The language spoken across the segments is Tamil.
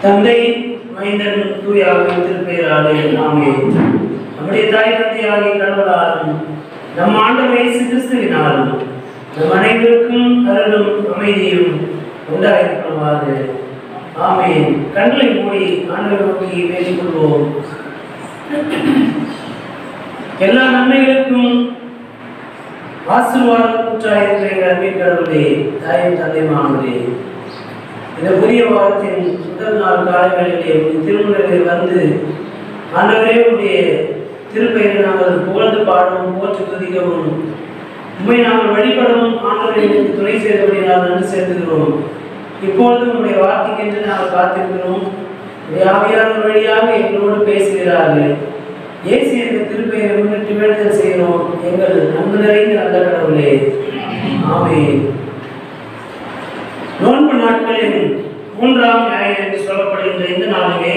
தந்தை மைந்தன் தூயாவின் திருப்பெயராலே நாமே நம்முடைய தாய் தந்தையாகிய கடவுளாலும் நம் ஆண்டவர் இயேசு கிறிஸ்துவினாலும் நம் அனைவருக்கும் அருளும் அமைதியும் உண்டாயிருப்பவாறு ஆமென் கண்களை மூடி ஆண்டவர் நோக்கி வேண்டிக் கொள்வோம் எல்லா நன்மைகளுக்கும் ஆசீர்வாதம் குற்றாயிருக்கிற எங்கள் அன்பின் கடவுளே தாயும் தந்தைமானவரே இந்த புதிய வாரத்தின் முதல் நாள் காலங்களிலே உங்கள் திருமணத்தில் வந்து ஆண்டவரே உடைய திருப்பெயரை நாங்கள் புகழ்ந்து பாடவும் போற்று துதிக்கவும் உண்மை நாங்கள் வழிபடவும் ஆண்டவரை எனக்கு துணை செய்தபடி நாங்கள் நன்றி செலுத்துகிறோம் இப்பொழுது உங்களுடைய வார்த்தைக்கென்று நாங்கள் காத்திருக்கிறோம் உடைய ஆவியாளர் வழியாக எங்களோடு பேசுகிறார்கள் இயேசு என்ற திருப்பெயரை முன்னிட்டு வேண்டுதல் செய்கிறோம் எங்கள் நன்கு நிறைந்த நல்ல கடவுளே ஆமென் நோன்பு நாட்களின் மூன்றாம் ஞாயிறு என்று சொல்லப்படுகின்ற இந்த நாளிலே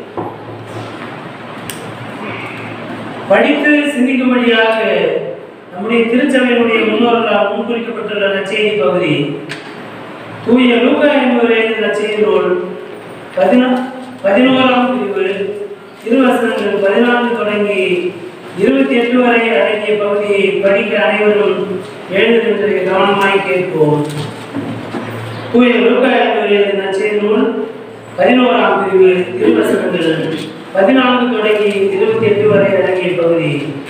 படித்து சிந்திக்கும்படியாக நம்முடைய திருச்சபையினுடைய முன்னோர்களால் முன்குறிக்கப்பட்டுள்ள நற்செய்தி பகுதி தூய லூகா என்பவரே இந்த நற்செய்தி நூல் பதினா பதினோராம் பிரிவு திருவசனங்கள் பதினான்கு தொடங்கி இருபத்தி எட்டு வரை அடங்கிய பகுதியை படிக்க அனைவரும் எழுந்து கவனமாய் கேட்போம் தூய லூக்கா என்பவரே இந்த நற்செய்தி நூல் பதினோராம் பிரிவு திருவசனங்கள் பதினான்கு தொடங்கி இருபத்தி எட்டு வரை அடங்கிய பகுதி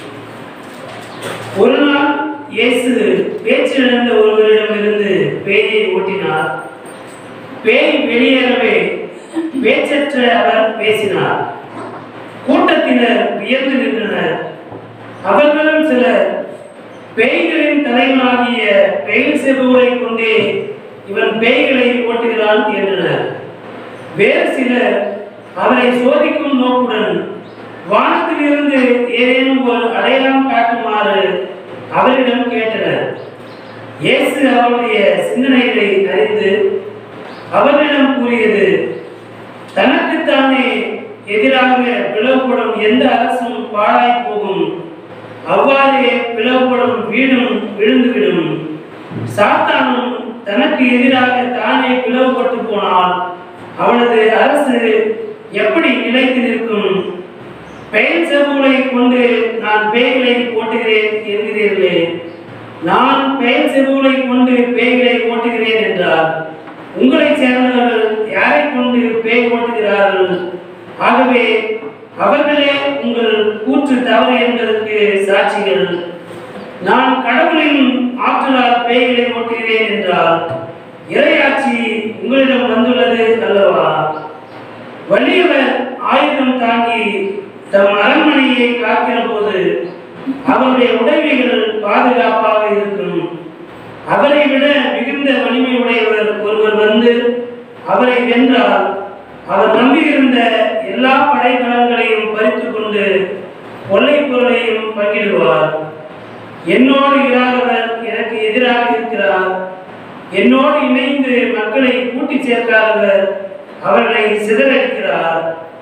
ஒரு நாள் இயேசு பேச்சிலிருந்த ஒருவரிடமிருந்து பேயை ஓட்டினார் பேய் வெளியேறவே பேச்சற்ற அவர் பேசினார் கூட்டத்தினர் வியந்து நின்றனர் அவர்களும் சிலர் பேய்களின் தலைவனாகிய பெயில் செபுவை கொண்டே இவன் பேய்களை ஓட்டுகிறான் என்றனர் வேறு சிலர் அவரை சோதிக்கும் நோக்குடன் வானத்திலிருந்து ஏதேனும் ஒரு அடையாளம் காட்டுமாறு அவரிடம் கேட்டனர் இயேசு அவருடைய சிந்தனைகளை அறிந்து அவர்களிடம் கூறியது தனக்குத்தானே எதிராக பிளவுபடும் எந்த அரசும் பாழாய் போகும் அவ்வாறே பிளவுபடும் வீடும் விழுந்துவிடும் சாத்தானும் தனக்கு எதிராக தானே பிளவுபட்டு போனால் அவனது அரசு எப்படி நிலைத்து நிற்கும் பெயர் செபுலை கொண்டு நான் பேய்களை ஓட்டுகிறேன் என்கிறீர்களே நான் பெயர் செபுலை கொண்டு பேய்களை ஓட்டுகிறேன் என்றார் உங்களை சேர்ந்தவர்கள் யாரை கொண்டு பேய் ஓட்டுகிறார்கள் ஆகவே அவர்களே உங்கள் கூற்று தவறு என்பதற்கு சாட்சிகள் நான் கடவுளின் ஆற்றலால் பேய்களை ஓட்டுகிறேன் என்றார் இறையாட்சி உங்களிடம் வந்துள்ளது அல்லவா வலியவர் ஆயுதம் தாங்கி தம் அரண்மனையை காக்கிற போது அவருடைய உடைமைகள் பாதுகாப்பாக இருக்கும் அவரை விட மிகுந்த வலிமை உடையவர் ஒருவர் வந்து அவரை வென்றால் அவர் நம்பியிருந்த எல்லா படைக்கலங்களையும் பறித்து கொண்டு கொள்ளைப் பொருளையும் பங்கிடுவார் என்னோடு இராதவர் எனக்கு எதிராக இருக்கிறார் என்னோடு இணைந்து மக்களை கூட்டி சேர்க்காதவர் அவர்களை சிதறடிக்கிறார்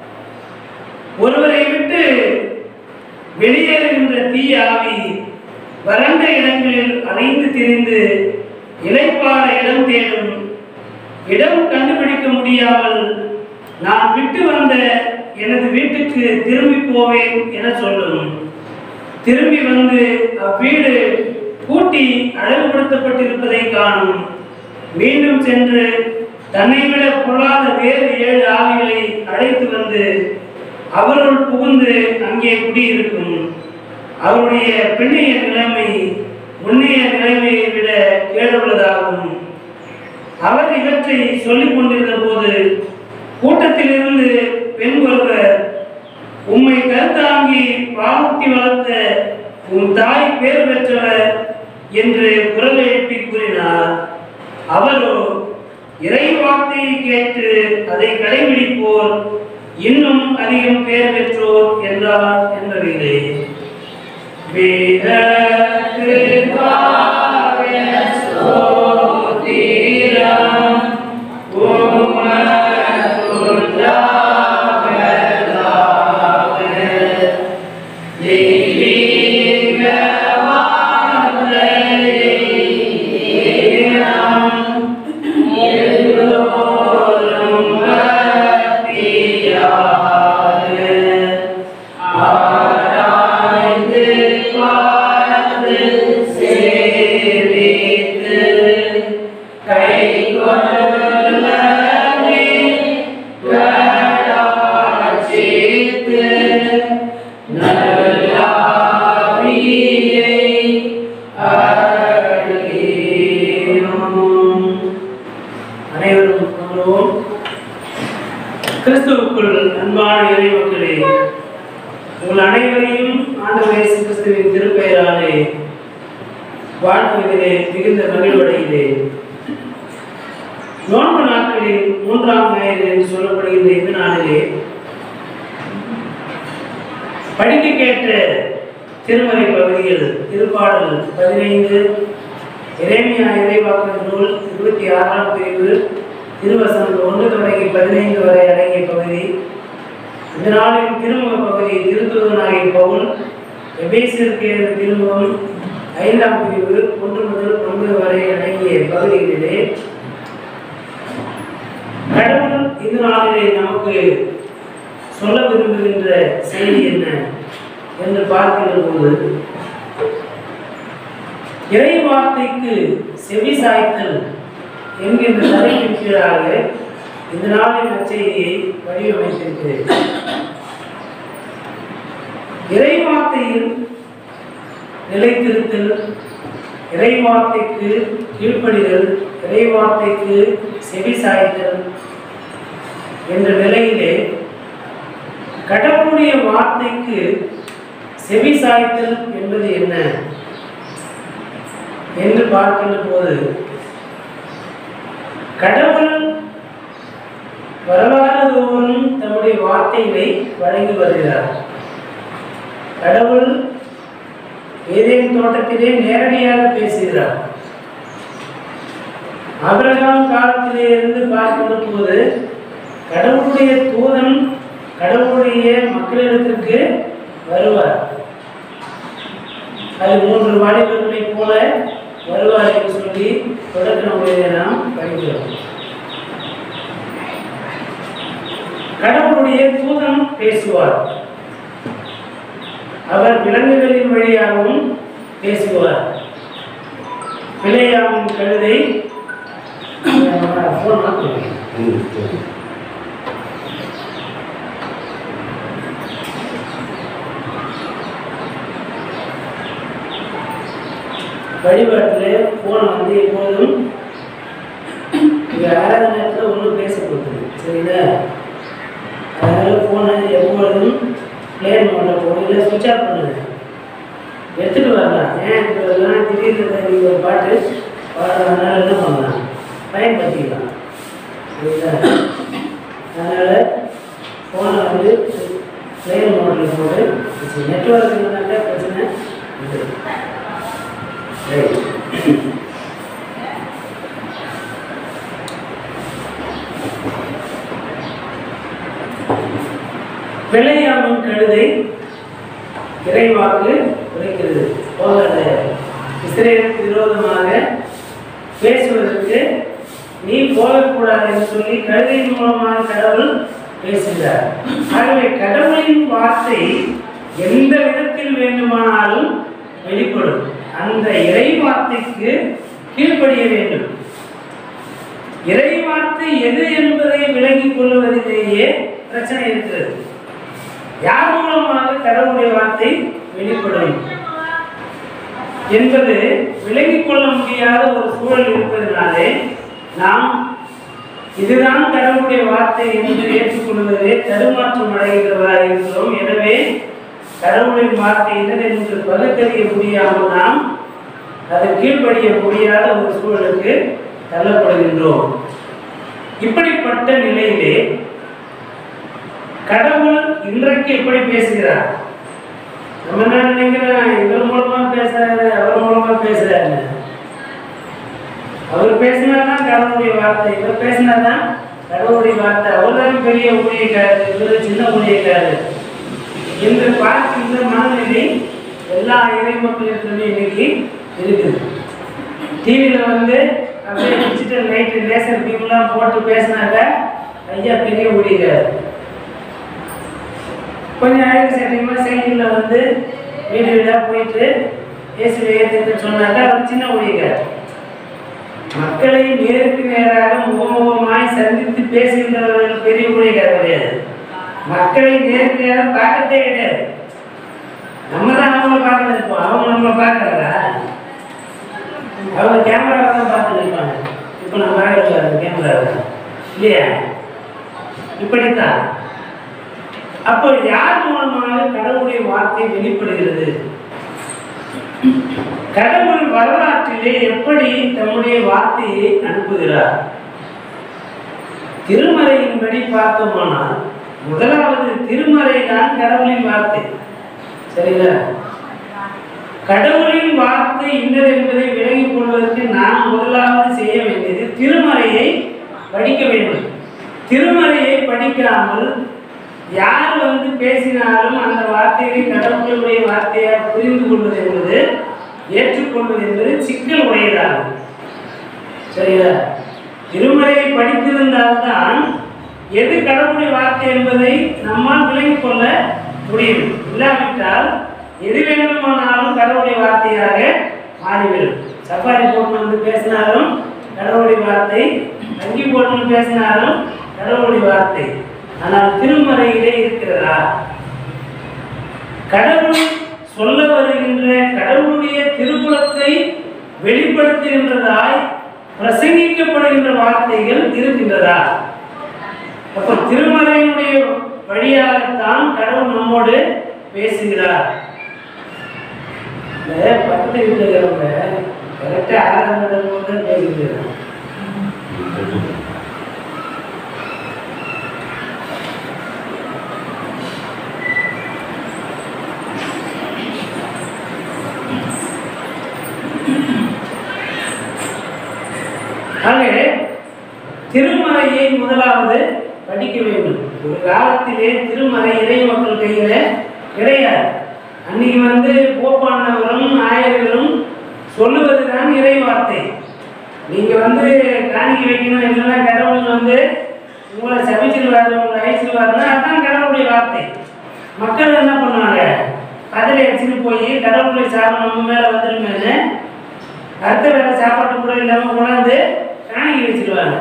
ஒருவரை விட்டு வெளியேறுகின்ற தீய ஆவி வறண்ட இடங்களில் அலைந்து திரிந்து இலைப்பாற இடம் தேடும் இடம் கண்டுபிடிக்க முடியாமல் நான் விட்டு வந்த எனது வீட்டுக்கு திரும்பி போவேன் என சொல்லும் திரும்பி வந்து அவ்வீடு பூட்டி அழகுபடுத்தப்பட்டிருப்பதை காணும் மீண்டும் சென்று தன்னை விட பொல்லாத வேறு ஏழு ஆவிகளை அழைத்து வந்து அவருள் புகுந்து அங்கே குடியிருக்கும் அவருடைய பெண்ணிய நிலைமை முன்னைய நிலைமையை விட கேடுள்ளதாகும் அவர் இவற்றை சொல்லிக் கொண்டிருந்த போது கூட்டத்திலிருந்து பெண் ஒருவர் உம்மை கருத்தாங்கி பாலூட்டி வளர்த்த உன் தாய் பேர் பெற்றவர் என்று குரல் எழுப்பி கூறினார் அவரோ இறை வார்த்தையை கேட்டு அதை கடைபிடிப்போர் இன்னும் அதிகம் பேர் பெற்றோர் என்றார் என்பதிலே எல்லோரும் கொள்வோம் கிறிஸ்துவுக்குள் அன்பான இறை மக்களே உங்கள் அனைவரையும் ஆண்டவர் இயேசு கிறிஸ்துவின் திருப்பெயராலே வாழ்த்துவதிலே மிகுந்த மகிழ்வடைகிறேன் நோன்பு நாட்களில் மூன்றாம் ஞாயிறு என்று சொல்லப்படுகின்ற இந்த நாளிலே படிக்க கேட்ட திருமறை பகுதிகள் திருப்பாடல் பதினைந்து இறைமையா இறைவாக்கு நூல் இருபத்தி ஆறாம் பிரிவு திருவசனம் ஒன்று தொடங்கி பதினைந்து வரை அடங்கிய பகுதி இந்த நாளின் திருமுக பகுதி திருத்துவனாகிய பவுல் எபேசிற்கு எழுதிய திருமுகம் ஐந்தாம் பிரிவு ஒன்று முதல் ஒன்பது வரை அடங்கிய பகுதிகளிலே கடவுள் இந்த நாளிலே நமக்கு சொல்ல விரும்புகின்ற செய்தி என்ன என்று பார்க்கின்ற போது இறை வார்த்தைக்கு செவி சாய்த்தல் என்கின்ற தலைப்பின் கீழாக இந்த நாளின் நற்செய்தியை வடிவமைத்திருக்கிறேன் இறை வார்த்தையில் நிலைத்திருத்தல் இறை வார்த்தைக்கு கீழ்ப்படிதல் இறை வார்த்தைக்கு செவி சாய்த்தல் என்ற நிலையிலே கடவுளுடைய வார்த்தைக்கு செவி சாய்த்தல் என்பது என்ன என்று பார்க்கின்ற போது கடவுள் வரலாறு தோறும் தம்முடைய வார்த்தைகளை வழங்கி வருகிறார் கடவுள் ஏதேன் தோட்டத்திலே நேரடியாக பேசுகிறார் ஆபிரகாம் காலத்திலே இருந்து பார்க்கின்ற போது கடவுளுடைய தூதன் கடவுளுடைய மக்களிடத்திற்கு வருவார் அது மூன்று வாலிபர்களைப் போல வருவார் என்று சொல்லி தொடக்க நூலிலே நாம் படிக்கிறோம் கடவுளுடைய தூதன் பேசுவார் அவர் விலங்குகளின் வழியாகவும் பேசுவார் பிள்ளையாவின் கழுதை phone மாத்துங்க. வழிபாட்டில் ஃபோனை வந்து எப்போதும் இங்கே ஆறாவது நேரத்தில் ஒன்றும் பேச கொடுத்துரு சரிங்களா அதனால் ஃபோனை எப்பொழுதும் பிளேன் மோட்டில் போடும் இல்லை சுவிட்ச் ஆஃப் பண்ணுங்க எடுத்துகிட்டு வரலாம் ஏன் எடுத்துகிட்டு வரலாம் திடீர்னு நீங்கள் ஒரு பாட்டு பாடுறதுனால என்ன பண்ணலாம் பயன்படுத்திக்கலாம் சரிங்களா அதனால் ஃபோனை வந்து பிளேன் மோட்டில் போட்டு நெட்ஒர்க் இருந்தாக்கா பிரச்சனை இல்லை Right. பிள்ளையாமின் கழுதை இறைவாக்கு உரைக்கிறது போகாத இஸ்ரேலுக்கு விரோதமாக பேசுவதற்கு நீ போகக்கூடாது என்று சொல்லி கழுதையின் மூலமாக கடவுள் பேசுகிறார் ஆகவே கடவுளின் வார்த்தை எந்த விதத்தில் வேண்டுமானாலும் வெளிப்படும் அந்த இறை வார்த்தைக்கு கீழ்ப்படிய வேண்டும் இறை வார்த்தை எது என்பதை விளங்கிக் கொள்வதிலேயே பிரச்சனை இருக்கிறது யார் மூலமாக கடவுளுடைய வார்த்தை வெளிப்படும் என்பது விளங்கிக் கொள்ள முடியாத ஒரு சூழல் இருப்பதனாலே நாம் இதுதான் கடவுளுடைய வார்த்தை என்று ஏற்றுக்கொள்வதிலே தடுமாற்றம் அடைகிறவராக இருக்கிறோம் எனவே கடவுளின் வார்த்தை என்னது என்று பகுத்தறிய முடியாமல் நாம் அதை கீழ்ப்படிய முடியாத ஒரு சூழலுக்கு தள்ளப்படுகின்றோம் இப்படிப்பட்ட நிலையிலே கடவுள் இன்றைக்கு எப்படி பேசுகிறார் நம்ம என்ன நினைக்கிறோம் இவர் மூலமா பேசுறாரு அவர் மூலமா பேசுறாரு அவர் பேசினாதான் கடவுளுடைய வார்த்தை இவர் பேசினாதான் கடவுளுடைய வார்த்தை அவர் தான் பெரிய ஊழியக்காரர் இவர் சின்ன ஊழியக்காரர் என்று பார்க்கின்ற மனநிலை எல்லா இறை மக்களிடத்துலையும் இன்னைக்கு இருக்குது டிவியில் வந்து அப்படியே டிஜிட்டல் லைட்டு லேசர் பீம்லாம் போட்டு பேசினாக்க ஐயா பெரிய ஊழியக்காரர் கொஞ்சம் அழகு சட்டியமாக சைக்கிளில் வந்து வீடு வீடாக போயிட்டு இயேசுவை ஏற்றுன்னு சொன்னாக்கா அவர் சின்ன ஊழியக்காரர் மக்களை நேருக்கு நேராக முகமுகமாய் சந்தித்து பேசுகின்றவர்கள் பெரிய ஊழியக்காரர் கிடையாது மக்களை நேருக்கு நேராக பார்க்கறதே கிடையாது நம்ம தான் அவங்கள பார்க்கறது இப்போ அவங்க நம்மளை பார்க்கறதா அவங்க கேமராவை தான் பார்த்துட்டு இருப்பாங்க இப்போ நம்ம பார்க்கறது கேமராவை இல்லையா இப்படித்தான் அப்போ யார் மூலமாக கடவுளுடைய வார்த்தை வெளிப்படுகிறது கடவுள் வரலாற்றிலே எப்படி தம்முடைய வார்த்தையை அனுப்புகிறார் திருமறையின்படி பார்த்தோமானால் முதலாவது திருமறை தான் கடவுளின் வார்த்தை சரிங்களா கடவுளின் வார்த்தை இன்னது என்பதை விளங்கிக் கொள்வதற்கு நாம் முதலாவது செய்ய வேண்டியது திருமறையை படிக்க வேண்டும் திருமறையை படிக்காமல் யார் வந்து பேசினாலும் அந்த வார்த்தையை கடவுளுடைய வார்த்தையாக புரிந்து கொள்வது என்பது ஏற்றுக்கொள்வது என்பது சிக்கல் உடையதாகும் சரியா திருமறையை படித்திருந்தால்தான் எது கடவுளுடைய வார்த்தை என்பதை நம்மால் விளங்கிக் கொள்ள முடியும் இல்லாவிட்டால் எது வேண்டுமானாலும் கடவுளுடைய வார்த்தையாக மாறிவிடும் சஃபாரி போட்டு வந்து பேசினாலும் கடவுளுடைய வார்த்தை அங்கி போட்டு வந்து பேசினாலும் கடவுளுடைய வார்த்தை ஆனால் திருமறையிலே இருக்கிறதா கடவுள் சொல்ல வருகின்ற கடவுளுடைய திருக்குலத்தை வெளிப்படுத்துகின்றதாய் பிரசங்கிக்கப்படுகின்ற வார்த்தைகள் இருக்கின்றதா அப்ப திருமறையினுடைய வழியாகத்தான் கடவுள் நம்மோடு பேசுகிறார் இந்த பக்கத்து வீட்டில் இருக்கிறவங்க கரெக்டாக ஆறாம் போது தான் பேசுகிறாங்க ஆகவே திருமறையை முதலாவது படிக்க வேண்டும் ஒரு காலத்திலே திருமறை இறை மக்கள் கையில கிடையாது அன்னைக்கு வந்து போப்பாண்டவரும் ஆயர்களும் சொல்லுவது தான் இறை வார்த்தை நீங்க வந்து காணிக்கை வைக்கணும் இல்லைன்னா கடவுள் வந்து உங்களை சபிச்சிருவாரு உங்களை அழிச்சிருவாருன்னா அதான் கடவுளுடைய வார்த்தை மக்கள் என்ன பண்ணுவாங்க கதிரை அடிச்சுட்டு போய் கடவுளுடைய சாபம் நம்ம மேல வந்துருமேன்னு அடுத்த வேலை சாப்பாட்டு கூட இல்லாமல் கொண்டாந்து காணிக்கை வச்சிருவாங்க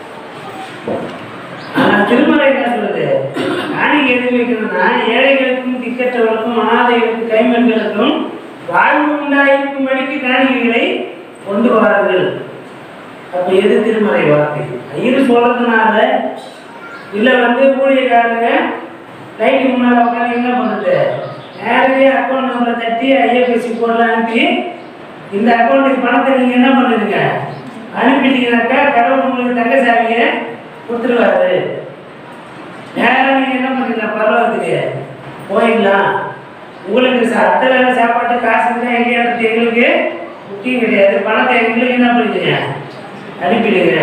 ஆனால் திருமலை என்ன சொல்லுது காணிக்கை எது வைக்கணும்னா ஏழைகளுக்கும் திக்கற்றவர்களுக்கும் அனாதைகளுக்கும் கைமண்களுக்கும் வாழ்வு உண்டாயிருக்கும்படிக்கு காணிக்கைகளை கொண்டு வாருங்கள் அப்போ எது திருமறை வார்த்தை ஐயர் சொல்றதுனால இல்லை வந்து ஊழியக்காரங்க லைட்டு முன்னால் உட்காந்து என்ன பண்ணுது நேரடியாக அக்கௌண்ட் நம்பரை தட்டி ஐஎஃப்எஸ்சி கோடில் அனுப்பி இந்த அக்கௌண்ட்டுக்கு பணத்தை நீங்கள் என்ன பண்ணுறீங்க அனுப்பிட்டீங்கன்னாக்கா கடவுள் உங்களுக்கு தங்க சாவியை கொடுத்துருவாரு நேரம் நீங்கள் என்ன பண்ணுறீங்க பரவாயில்லையே போயிடலாம் உங்களுக்கு சத்த வேலை சாப்பாட்டு காசு தான் எங்கேயாவது எங்களுக்கு முக்கியம் கிடையாது பணத்தை எங்களுக்கு என்ன பண்ணுறீங்க அனுப்பிடுங்க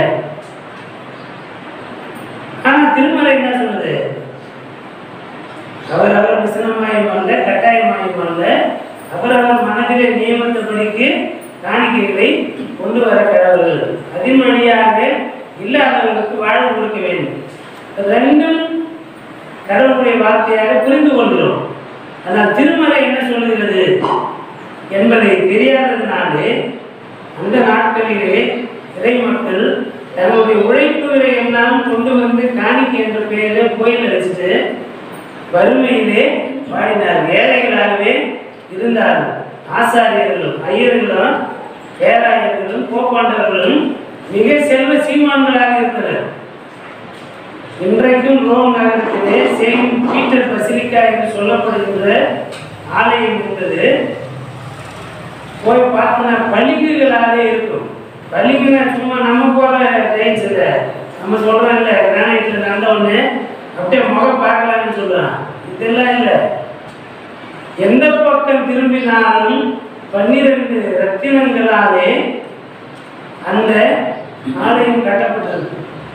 ஆனால் திருமலை என்ன சொல்லுது அவர் அவர் விசனமாயும் அல்ல கட்டாயமாயும் அல்ல அவரவர் மனதிலே நியமத்தபடிக்கு காணிக்கைகளை கொண்டு வர கடவுள் அதன் வழியாக இல்லாதவர்களுக்கு வாழ்வு கொடுக்க வேண்டும் ரெண்டும் கடவுளுடைய வார்த்தையாக புரிந்து கொள்கிறோம் ஆனால் திருமலை என்ன சொல்லுகிறது என்பதை தெரியாததினாலே அந்த நாட்களிலே இறை மக்கள் தங்களுடைய உழைப்புகளை எல்லாம் கொண்டு வந்து காணிக்கை என்ற பெயரில் கோயில் அடிச்சுட்டு வறுமையிலே வாடினார் ஏழைகளாகவே இருந்தார்கள் ஆசாரியர்களும் ஐயர்களும் பேராயர்களும் போப்பாண்டவர்களும் மிக செல்வ சீமான்களாக இருந்தனர் இன்றைக்கும் ரோம் நகரத்திலே செயின்ட் பீட்டர் பசிலிக்கா என்று சொல்லப்படுகின்ற ஆலயம் இருந்தது போய் பார்த்தோன்னா பளிங்குகளாக இருக்கும் பளிங்குன்னா சும்மா நம்ம போற டைல்ஸ் இல்லை நம்ம சொல்றோம் இல்லை கிரானைட்ல நடந்த ஒன்று அப்படியே முகம் பார்க்கலாம்னு சொல்றான் இதெல்லாம் இல்லை எந்த பக்கம் திரும்பினாலும் பன்னிரண்டு ரத்தினங்களாலே அந்த ஆலயம் கட்டப்பட்டது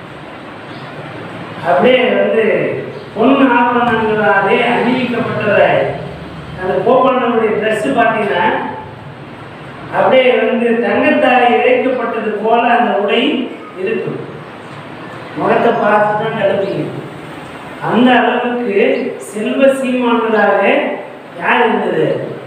அப்படியே வந்து பொன் ஆபரணங்களாலே அணிவிக்கப்பட்டதை அந்த போப்பாண்டனுடைய ட்ரெஸ் பார்த்தீங்கன்னா அப்படியே வந்து தங்கத்தாலே இழைக்கப்பட்டது போல அந்த உடை இருக்கும் முகத்தை பார்த்து தான் கடுப்பீங்க அந்த அளவுக்கு செல்வ சீமான்களாக யார் இருந்தது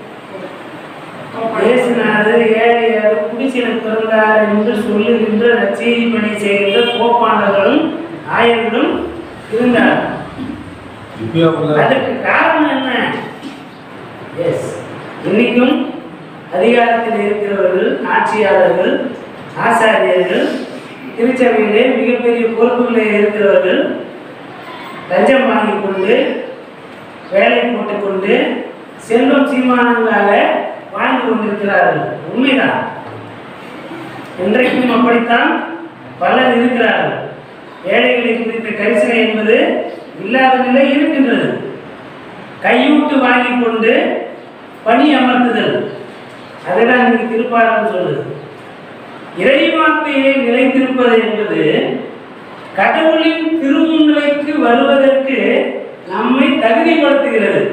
பேசினாரு ஏழையார் குடிசில் பிறந்தார் என்று சொல்லுகின்ற நச்செய்தி பணி செய்கின்ற போப்பாண்டர்களும் ஆயர்களும் இருந்தார் அதுக்கு காரணம் என்ன எஸ் இன்னைக்கும் அதிகாரத்தில் இருக்கிறவர்கள் ஆட்சியாளர்கள் ஆசாரியர்கள் திருச்சபையிலே மிகப்பெரிய பொறுப்புகளில் இருக்கிறவர்கள் லஞ்சம் வாங்கி கொண்டு வேலை போட்டுக்கொண்டு செல்வம் சீமானங்களாக வாழ்ந்து கொண்டிருக்கிறார்கள் உண்மைதான் இன்றைக்கும் அப்படித்தான் பலர் இருக்கிறார்கள் ஏழைகளை குறித்த கரிசனை என்பது இல்லாத நிலை இருக்கின்றது கையூட்டு வாங்கி கொண்டு பணி அமர்த்துதல் அதுதான் இன்னைக்கு திருப்பாடல் சொல்லுது இறைவார்த்தையை நிலைத்திருப்பது என்பது கடவுளின் திருமுன்னிலைக்கு வருவதற்கு நம்மை தகுதிப்படுத்துகிறது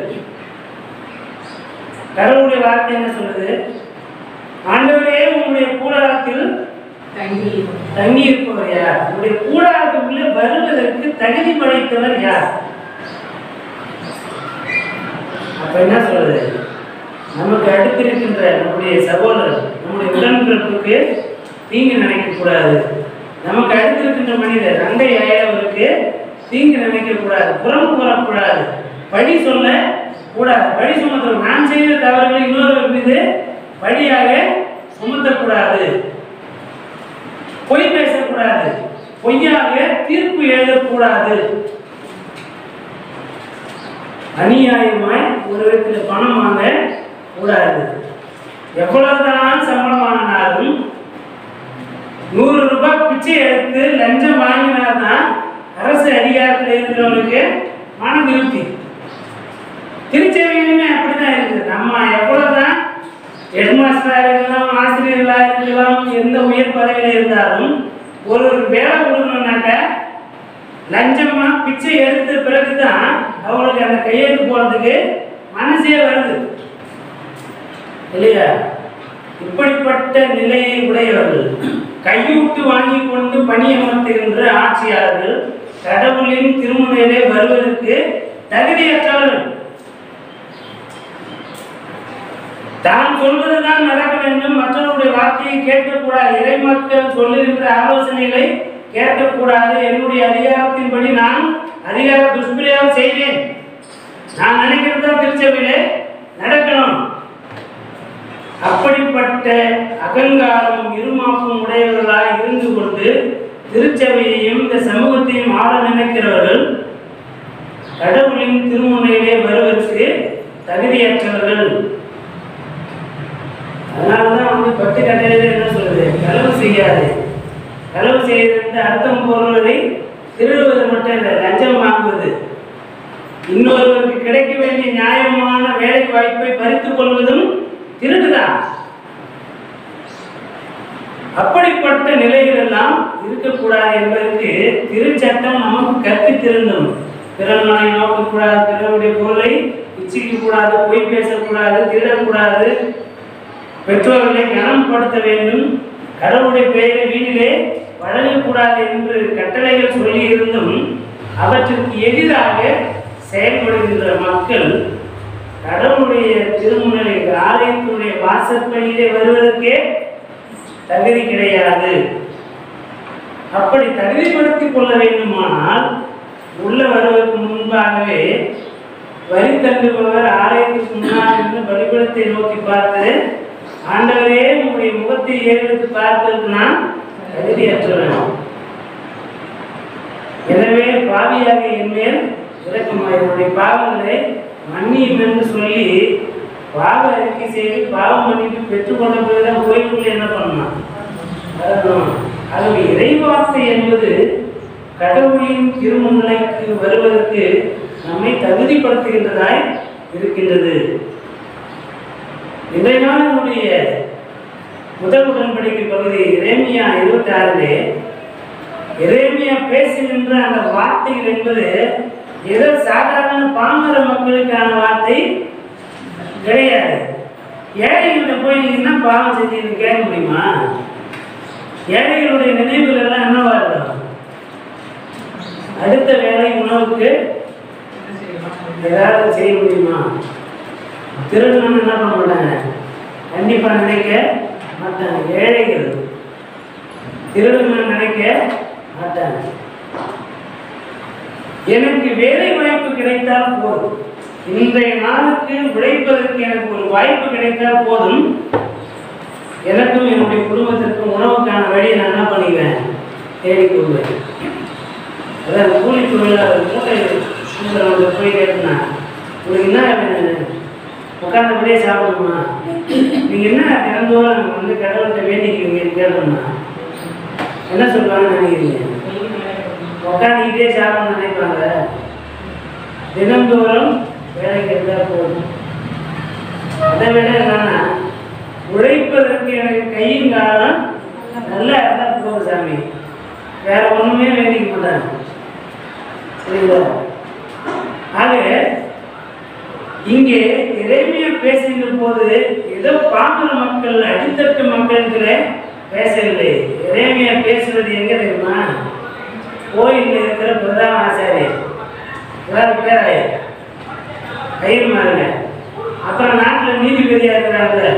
கடவுளுடைய வார்த்தை என்ன சொல்லுது ஆண்டவரே உங்களுடைய கூடாரத்தில் தங்கி இருப்பவர் யார் உங்களுடைய கூடாரத்துக்குள்ளே வருவதற்கு தகுதி படைத்தவர் யார் அப்ப என்ன சொல்றது நமக்கு அடுத்திருக்கின்ற நம்முடைய சகோதரர் நம்முடைய உடன்பிறப்புக்கு தீங்கு நினைக்க கூடாது நமக்கு அடுத்திருக்கின்ற மனிதர் அண்டை அயலவருக்கு தீங்கு நினைக்க கூடாது புறம் கூறக்கூடாது பழி சொல்ல கூடாது பழி சுமத்த நான் செய்த தவறுகளை இன்னொருவர் மீது பழியாக சுமத்தக்கூடாது பொய் பேசக்கூடாது பொய்யாக தீர்ப்பு எழுதக்கூடாது அநியாயமாய் ஒரு விதத்தில் பணம் வாங்க கூடாது எவ்வளவுதான் சம்பளம் வாங்கினாலும் நூறு ரூபாய் பிச்சை எடுத்து லஞ்சம் வாங்கினாதான் அரசு அதிகாரத்தில் இருக்கிறவனுக்கு மன திருப்தி திருச்செவியிலுமே அப்படிதான் இருக்குது நம்ம எவ்வளவுதான் ஹெட்மாஸ்டராக இருக்கலாம் ஆசிரியர்களாக இருக்கலாம் எந்த உயர் பதவியில் இருந்தாலும் ஒரு வேலை கொடுக்கணும்னாக்க லஞ்சமா பிச்சை எடுத்த பிறகுதான் அவங்களுக்கு அந்த கையெழுத்து போறதுக்கு மனசே வருது இல்லையா இப்படிப்பட்ட நிலையை உடையவர்கள் கையூட்டு வாங்கி கொண்டு பணியமர்த்துகின்ற ஆட்சியாளர்கள் கடவுளின் திருமுனையிலே வருவதற்கு தகுதியற்றவர்கள் தான் சொல்வதுதான் நடக்க வேண்டும் மற்றவருடைய வார்த்தையை கேட்கக்கூடாது இறைமக்கள் சொல்லுகின்ற ஆலோசனைகளை கேட்கக்கூடாது என்னுடைய அதிகாரத்தின்படி நான் அதிகார துஷ்பிரயோகம் செய்வேன் நான் நினைக்கிறது தான் திருச்சபையிலே நடக்கணும் அப்படிப்பட்ட அகங்காரமும் இருமாப்பும் உடையவர்களாய் இருந்து கொண்டு திருச்சபையையும் இந்த சமூகத்தையும் ஆள நினைக்கிறவர்கள் கடவுளின் திருமுனையிலே வருவதற்கு தகுதியற்றவர்கள் அதனாலதான் வந்து பத்து கட்டையில என்ன சொல்றது களவு செய்யாது களவு செய்யறது அர்த்தம் போடுவதை திருடுவது மட்டும் இல்லை லஞ்சம் வாங்குவது இன்னொருவருக்கு கிடைக்க வேண்டிய நியாயமான வேலை வாய்ப்பை பறித்துக் கொள்வதும் திருடுதான் அப்படிப்பட்ட நிலைகள் எல்லாம் இருக்கக்கூடாது என்பதற்கு திருச்சட்டம் நமக்கு கற்பித்திருந்தோம் பிறன்மனை நோக்கக்கூடாது பிறருடைய பொருளை இச்சிக்க கூடாது பொய் பேசக்கூடாது திருடக்கூடாது பெற்றோர்களை கனம்படுத்த வேண்டும் கடவுளுடைய பெயரை வீட்டிலே வழங்கக்கூடாது என்று கட்டளைகள் சொல்லி இருந்தும் அவற்றிற்கு எதிராக செயல்படுகின்ற மக்கள் கடவுளுடைய திருமுறை ஆலயத்தினுடைய வாசற்படியிலே வருவதற்கே தகுதி கிடையாது அப்படி தகுதிப்படுத்திக் கொள்ள வேண்டுமானால் உள்ள வருவதற்கு முன்பாகவே வரி தண்டுபவர் ஆலயத்துக்கு முன்னால் இருந்து பலிபடத்தை நோக்கி பார்த்து ஆண்டவரே உங்களுடைய முகத்தை ஏறெடுத்து பார்ப்பதற்கு நான் தகுதியற்றவன் எனவே பாவியாக என் மேல் இறக்கமாக என்னுடைய பாவங்களை மன்னியும் என்று சொல்லி பாவ அறிக்கை செய்து பாவ மன்னிப்பு பெற்றுக்கொண்ட பிறகுதான் கோயிலுக்குள்ள என்ன பண்ணலாம் வரணும். ஆகவே இறைவார்த்தை என்பது கடவுளின் திருமுன்னிலைக்கு வருவதற்கு நம்மை தகுதிப்படுத்துகின்றதாய் இருக்கின்றது இன்றைய நாள் நம்முடைய முதல் உடன்படிக்கை பகுதி இறைமையா இருபத்தி ஆறிலே இறைமையா பேசுகின்ற அந்த வார்த்தைகள் என்பது ஏதோ சாதாரண பாமர மக்களுக்கான வார்த்தை கிடையாது ஏழைகள்கிட்ட போய் நீங்க என்ன பாவம் செஞ்சீங்கன்னு கேட்க முடியுமா ஏழைகளுடைய நினைவுகள் எல்லாம் என்னவா இருக்கும் அடுத்த வேலை உணவுக்கு ஏதாவது செய்ய முடியுமா திருடணும்னு என்ன பண்ண மாட்டாங்க கண்டிப்பா நினைக்க மாட்டாங்க ஏழைகள் திருடணும்னு நினைக்க மாட்டாங்க எனக்கு வேலை வாய்ப்பு கிடைத்தால் போதும் இன்றைய நாளுக்கு உழைப்பதற்கு எனக்கு ஒரு வாய்ப்பு கிடைத்தால் போதும் எனக்கும் என்னுடைய குடும்பத்திற்கும் உணவுக்கான வழியை நான் என்ன பண்ணிக்குவேன் தேடி கொடுவேன் அதான் கூலி தொழிலாளர் மூட்டை சுந்தரவங்க போய் கேட்டேன்னா உங்களுக்கு என்ன வேணும் உட்காந்தபடியே சாப்பிடணுமா நீங்கள் என்ன தினந்தோறும் வந்து கடவுள்கிட்ட வேண்டிக்குவீங்கன்னு கேட்டோம்னா என்ன சொல்லுவாங்கன்னு நினைக்கிறீங்க உட்காந்துக்கிட்டே சாப்பிடணும்னு நினைப்பாங்க தினந்தோறும் வேலைக்கு இருந்தால் போதும் அதை விட என்னன்னா உழைப்பதற்கு எனக்கு கையும் காலம் நல்லா இருந்தால் போதும் சாமி வேற ஒண்ணுமே வேண்டிக்க மாட்டாங்க சரிங்களா ஆக இங்கே இறைமைய பேசுகின்ற போது ஏதோ பாமர மக்கள் அடித்தட்டு மக்களுங்கிற பேசவில்லை இறைமையா பேசுறது எங்க தெரியுமா கோயிலில் இருக்கிற பிரதான ஆசாரியர் அதாவது பேராயர் கயிறு மாறுங்க அப்புறம் நாட்டில் நீதிபதியாக இருக்கிறாங்க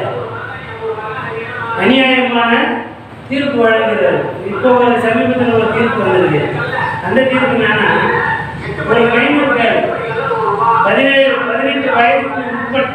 அநியாயமான தீர்ப்பு வழங்குகிறார் இப்போ ஒரு சமீபத்தில் ஒரு தீர்ப்பு வந்திருக்கு அந்த தீர்ப்பு என்னன்னா ஒரு மைனர்கள் பதினேழு பதினெட்டு வயதுக்கு உட்பட்ட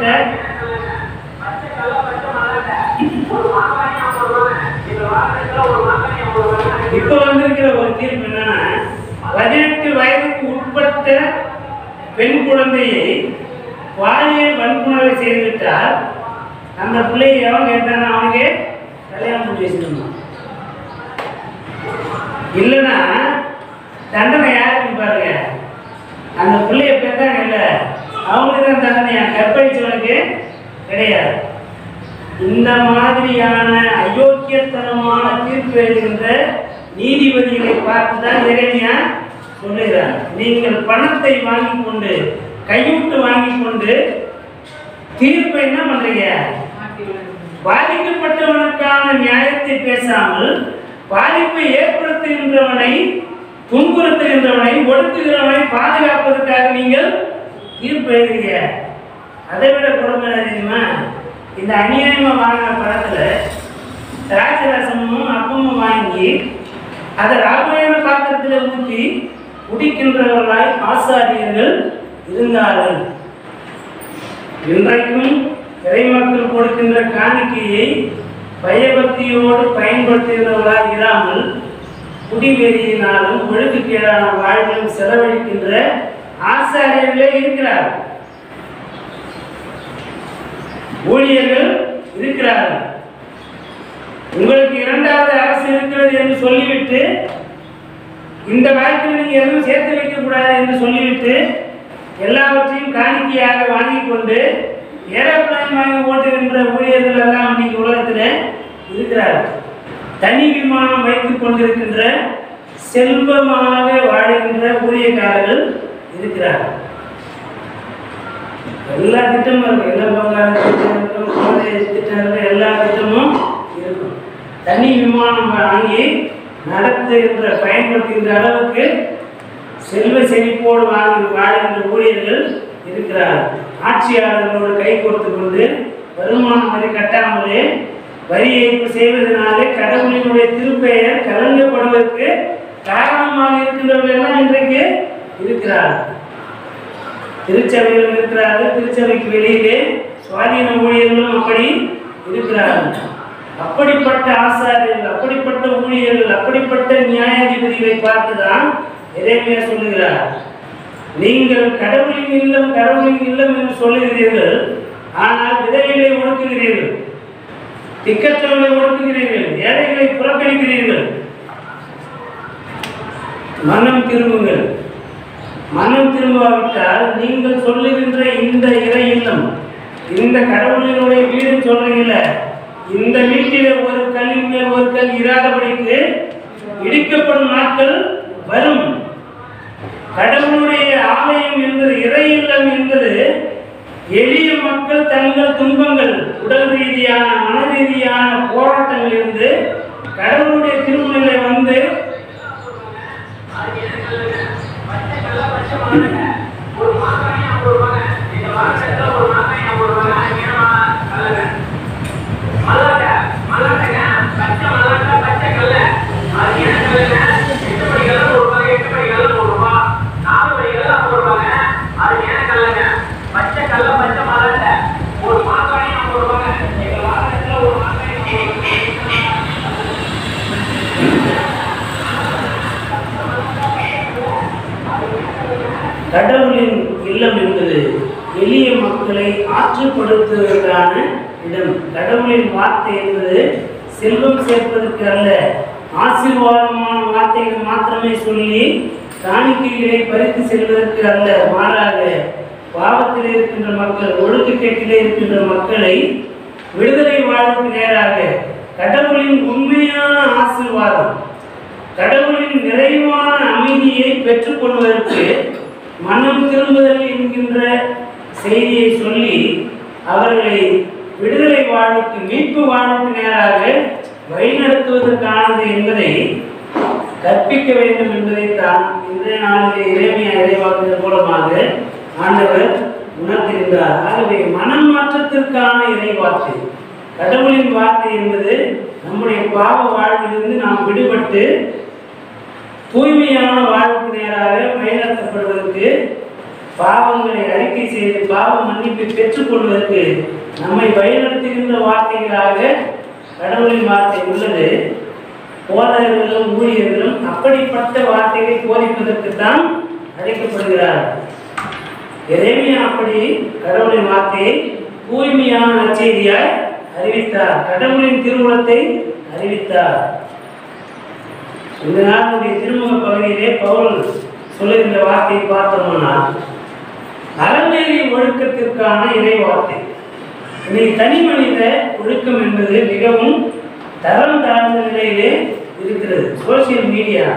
இப்போ வந்திருக்கிற ஒரு தீர்ப்பு என்னன்னா பதினெட்டு வயதுக்கு உட்பட்ட பெண் குழந்தையை பாலியல் வன்புணர்வை செய்துவிட்டால் அந்த பிள்ளையை எவன் கேட்டானா அவனுக்கு கல்யாணம் பண்ணி வச்சிருந்தான் இல்லைன்னா தண்டனை யாருக்குன்னு பாருங்க அந்த பிள்ளைய பெற்றாங்க இல்லை அவங்களுக்கு தான் தண்டனையா கற்பழிச்சவனுக்கு கிடையாது இந்த மாதிரியான அயோக்கியத்தனமான தீர்ப்பு எழுதுகின்ற நீதிபதிகளை பார்த்து தான் இறைமையா சொல்லுகிறார் நீங்கள் பணத்தை வாங்கி கொண்டு கையூட்டு வாங்கி கொண்டு தீர்ப்பை என்ன பண்றீங்க பாதிக்கப்பட்டவனுக்கான நியாயத்தை பேசாமல் பாதிப்பை ஏற்படுத்துகின்றவனை துன்புறுத்துகின்றவனை ஒடுக்குகிறவனை பாதுகாப்பதற்காக நீங்கள் தீர்ப்பு எழுதுறீங்க அதை விட கொடுமை என்ன தெரியுமா இந்த அநியாயமா வாங்கின படத்துல திராட்சரசமும் அப்பமும் வாங்கி அதை ராமாயண பாத்திரத்தில் ஊற்றி குடிக்கின்றவர்களாய் ஆசாரியர்கள் இருந்தார்கள் இன்றைக்கும் இறைமக்கள் கொடுக்கின்ற காணிக்கையை பயபக்தியோடு பயன்படுத்துகிறவர்களாக இராமல் குடிவெறியினாலும் ஒழுங்குக்கேடான வாழ்விலும் செலவழிக்கின்ற ஆசாரியர்களே இருக்கிறார்கள் ஊழியர்கள் இருக்கிறார்கள் உங்களுக்கு இரண்டாவது அரசு இருக்கிறது என்று சொல்லிவிட்டு இந்த வாழ்க்கையில் நீங்க எதுவும் சேர்த்து வைக்க கூடாது என்று சொல்லிவிட்டு எல்லாவற்றையும் காணிக்கையாக வாங்கி கொண்டு ஏரோப்ளைன் வாங்கி ஓட்டுகின்ற ஊழியர்கள் எல்லாம் இன்னைக்கு உலகத்தில் இருக்கிறார்கள் தனி விமானம் வைத்துக் கொண்டிருக்கின்ற செல்வமாக வாழுகின்ற ஊழியக்காரர்கள் இருக்கிறார்கள் எல்லா திட்டமும் இருக்கும் எல்லா பங்காள திட்டம் இருக்கும் குழந்தை திட்டம் இருக்கும் எல்லா திட்டமும் இருக்கும் தனி விமானம் வாங்கி நடத்துகின்ற பயன்படுத்துகின்ற அளவுக்கு செல்வ செழிப்போடு வாங்கி வாழ்கின்ற ஊழியர்கள் இருக்கிறார்கள் ஆட்சியாளர்களோடு கை கோர்த்து கொண்டு வருமான வரி கட்டாமலே வரி ஏய்ப்பு செய்வதனாலே கடவுளினுடைய திருப்பெயர் கலங்கப்படுவதற்கு காரணமாக இருக்கின்றவர்கள் எல்லாம் இன்றைக்கு இருக்கிறார்கள் திருச்சபையிலும் இருக்கிறார்கள் திருச்சபைக்கு வெளியிலே சுவாதீன ஊழியர்களும் அப்படி இருக்கிறார்கள் அப்படிப்பட்ட ஆசாரியர்கள் அப்படிப்பட்ட ஊழியர்கள் அப்படிப்பட்ட நியாயாதிபதிகளை பார்த்துதான் இறைமையா சொல்லுகிறார் நீங்கள் கடவுளின் இல்லம் கடவுளின் இல்லம் என்று சொல்லுகிறீர்கள் ஆனால் விதவைகளை ஒடுக்குகிறீர்கள் திக்கற்றவர்களை ஒடுக்குகிறீர்கள் ஏழைகளை புறக்கணிக்கிறீர்கள் மனம் திரும்புங்கள் மனம் திரும்பாவிட்டால் நீங்கள் சொல்லுகின்ற இந்த இறை இல்லம் இந்த கடவுளினுடைய வீடு சொல்றீங்கல்ல இந்த வீட்டிலே ஒரு கல்லின் மேல் ஒரு கல் இராதபடிக்கு இடிக்கப்படும் நாட்கள் வரும் கடவுளுடைய ஆலயம் என்பது இறை இல்லம் என்பது எளிய மக்கள் தங்கள் துன்பங்கள் உடல் ரீதியான மன ரீதியான போராட்டங்களிலிருந்து கடவுளுடைய திருமணில வந்து கடவுளின் இல்லம் என்பது எளிய மக்களை ஆற்றுப்படுத்துவதற்கான இடம் கடவுளின் வார்த்தை என்பது செல்வம் சேர்ப்பதற்கு அல்ல ஆசீர்வாதமான வார்த்தைகள் மாத்திரமே சொல்லி காணிக்கைகளை பறித்து செல்வதற்கு அல்ல மாறாக பாவத்தில் இருக்கின்ற மக்கள் ஒழுக்கக்கேட்டிலே இருக்கின்ற மக்களை விடுதலை வாழ்வுக்கு நேராக கடவுளின் உண்மையான ஆசீர்வாதம் கடவுளின் நிறைவான அமைதியை பெற்றுக்கொள்வதற்கு மனம் திரும்புதல் என்கின்ற செய்தியை சொல்லி அவர்களை விடுதலை வாழ்வுக்கு மீட்பு வாழ்வுக்கு நேராக வழிநடத்துவதற்கானது என்பதை கற்பிக்க வேண்டும் என்பதைத்தான் இன்றைய நாளிலே இறைமையா இறைவாக்குதல் மூலமாக ஆண்டவர் உணர்த்திருந்தார் ஆகவே மனம் மாற்றத்திற்கான இறைவார்த்தை கடவுளின் வார்த்தை என்பது நம்முடைய பாவ வாழ்விலிருந்து நாம் விடுபட்டு தூய்மையான வாழ்வுக்கு நேராக வழிநடத்தப்படுவதற்கு பாவங்களை அறிக்கை செய்து பாவ மன்னிப்பை பெற்றுக்கொள்வதற்கு நம்மை வழிநடத்துகின்ற வார்த்தைகளாக கடவுளின் வார்த்தை உள்ளது போதகர்களும் ஊழியர்களும் அப்படிப்பட்ட வார்த்தைகளை போதிப்பதற்கு தான் அழைக்கப்படுகிறார்கள் எரேமியா அப்படி கடவுளின் வார்த்தையை தூய்மையான நற்செய்தியாய் அறிவித்தார் கடவுளின் திருவுளத்தை அறிவித்தார் இந்த நாளுடைய திருமுக பகுதியிலே பவுல் சொல்லுகின்ற வார்த்தையை பார்த்தோம்னா அறநெறி ஒழுக்கத்திற்கான இறை வார்த்தை இன்னைக்கு தனி மனித ஒழுக்கம் என்பது மிகவும் தரம் தாழ்ந்த நிலையிலே இருக்கிறது சோசியல் மீடியா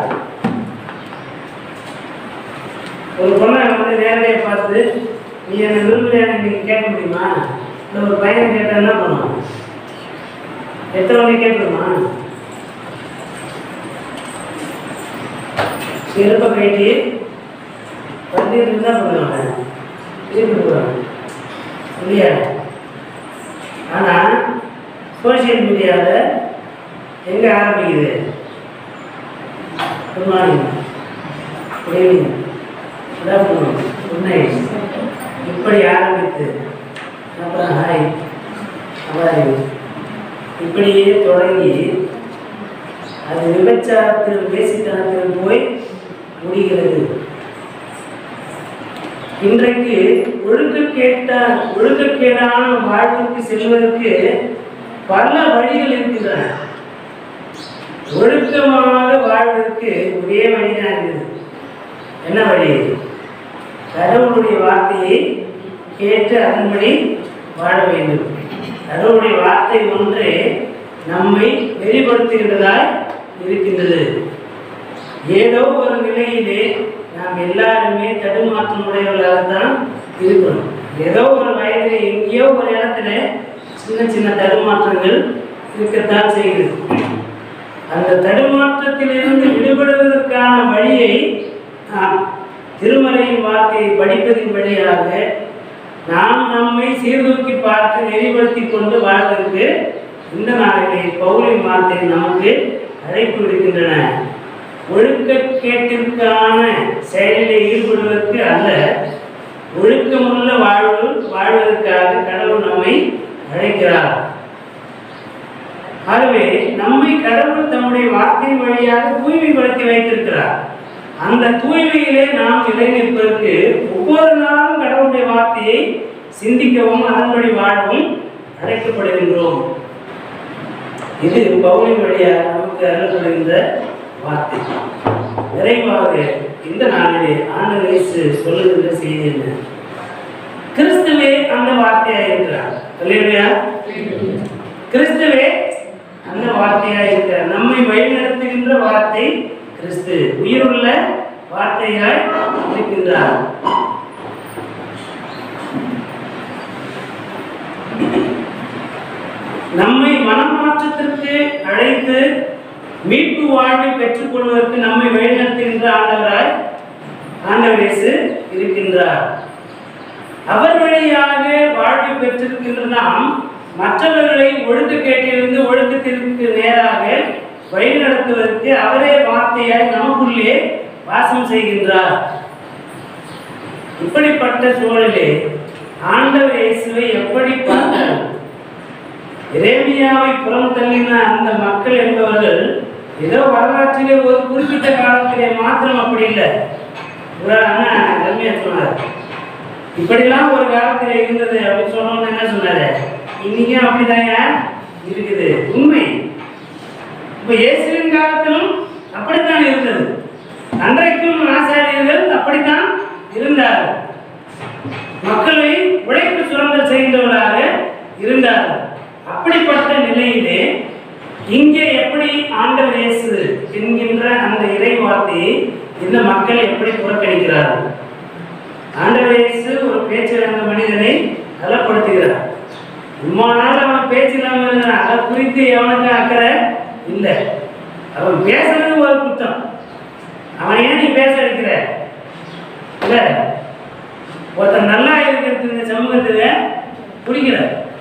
ஒரு பொண்ணை வந்து நேரடியாக பார்த்து நீ என்னை விரும்பலையான்னு நீங்கள் கேட்க முடியுமா இல்லை ஒரு பையனை கேட்டால் என்ன பண்ணுவான் எத்தனை கேட்கணுமா செருப்பை கட்டி வண்டி இருந்தா பண்ணுவாங்க திருப்பி போடுவாங்க இல்லையா ஆனால் சோசியல் மீடியாவில் எங்கே ஆரம்பிக்குது good morning good evening good afternoon good night இப்படி ஆரம்பித்து அப்புறம் ஹாய் அவாரி இப்படியே தொடங்கி அது விபச்சாரத்தில் பேசித்தனத்தில் போய் முடிகிறது இன்றைக்கு ஒழுக்கக்கேட்ட ஒழுக்கக்கேடான வாழ்வுக்கு செல்வதற்கு பல வழிகள் இருக்கின்றன ஒழுக்கமாக வாழ்வதற்கு ஒரே வழிதான் இருக்குது என்ன வழி கடவுளுடைய வார்த்தையை கேட்டு அதன்படி வாழ வேண்டும் கடவுளுடைய வார்த்தை ஒன்றே நம்மை நெறிப்படுத்துகின்றதாய் இருக்கின்றது ஏதோ ஒரு நிலையிலே நாம் எல்லாருமே தடுமாற்றம் உடையவர்களாகத்தான் இருக்கிறோம் ஏதோ ஒரு வயதில் எங்கேயோ ஒரு இடத்துல சின்ன சின்ன தடுமாற்றங்கள் இருக்கத்தான் செய்கிறது அந்த தடுமாற்றத்திலிருந்து விடுபடுவதற்கான வழியை நாம் திருமறையின் வார்த்தையை படிப்பதின் வழியாக நாம் நம்மை சீர்தூக்கி பார்த்து நெறிப்படுத்தி கொண்டு வாழ்வதற்கு இந்த நாளிலே பவுலின் வார்த்தை நமக்கு அழைப்பு விடுக்கின்றன ஒழுக்கக்கேட்டிற்கான செயலில் ஈடுபடுவதற்கு அல்ல ஒழுக்கமுள்ள வாழ்வு வாழ்வதற்காக கடவுள் நம்மை அழைக்கிறார் ஆகவே நம்மை கடவுள் தம்முடைய வார்த்தை வழியாக தூய்மைப்படுத்தி வைத்திருக்கிறார் அந்த தூய்மையிலே நாம் நிலைநிற்பதற்கு ஒவ்வொரு நாளும் கடவுளுடைய வார்த்தையை சிந்திக்கவும் அதன்படி வாழவும் அழைக்கப்படுகின்றோம் இது பவுலின் வழியாக நமக்கு அருளப்படுகின்ற வார்த்தை நிறைவாக இந்த நாளிலே ஆண்டவர் இயேசு சொல்லுகின்ற செய்தி என்ன கிறிஸ்துவே அந்த வார்த்தையா இருக்கிறார் இல்லையா கிறிஸ்துவே அந்த வார்த்தையா இருக்கிறார் நம்மை வழிநடத்துகின்ற வார்த்தை கிறிஸ்து உயிருள்ள வார்த்தையாய் இருக்கின்றார் நம்மை மனமாற்றத்திற்கு அழைத்து மீட்பு வாழ்வை பெற்றுக்கொள்வதற்கு நம்மை வழிநடத்துகின்ற ஆண்டவராய் ஆண்டவர் இயேசு இருக்கின்றார் அவர் வழியாக வாழ்வை பெற்றிருக்கின்ற நாம் மற்றவர்களை ஒழுக்கக்கேட்டிலிருந்து ஒழுக்கத்திற்கு நேராக வழிநடத்துவதற்கு அவரே வார்த்தையாய் நமக்குள்ளே வாசம் செய்கின்றார் இப்படிப்பட்ட சூழலே ஆண்டவர் இயேசுவை எப்படி பார்த்தார் எரேமியாவை புறம் தள்ளின அந்த மக்கள் என்பவர்கள் ஏதோ வரலாற்றிலே ஒரு குறிப்பிட்ட காலத்திலே மாத்திரம் அப்படி இல்லை இவர் அண்ணா அருமையா சொன்னார் இப்படிலாம் ஒரு காலத்தில் இருந்தது அப்படின்னு சொன்னோன்னு என்ன சொன்னாரு இன்னைக்கும் அப்படிதாங்க இருக்குது உண்மை இப்ப இயேசுவின் காலத்திலும் அப்படித்தான் இருந்தது அன்றைக்கும் ஆசாரியர்கள் அப்படித்தான் இருந்தார்கள் மக்களை உழைப்பு சுரண்டல் செய்தவர்களாக இருந்தார்கள் அப்படிப்பட்ட நிலையிலே இங்கே எப்படி ஆண்டவர் இயேசு என்கின்ற அந்த இறை வார்த்தையை இந்த மக்கள் எப்படி புறக்கணிக்கிறார்கள் ஆண்டவர் இயேசு ஒரு பேச்சு இழந்த மனிதனை நலப்படுத்துகிறார் இம்மா நாள் அவன் பேச்சு இல்லாமல் இருந்தான் அதை குறித்து எவனுக்கும் அக்கறை இல்லை அவன் பேசுறது ஒரு குற்றம் அவன் ஏன் நீ பேச வைக்கிற இல்லை ஒருத்தன் நல்லா இருக்கிறது இந்த சமூகத்துல பிடிக்கல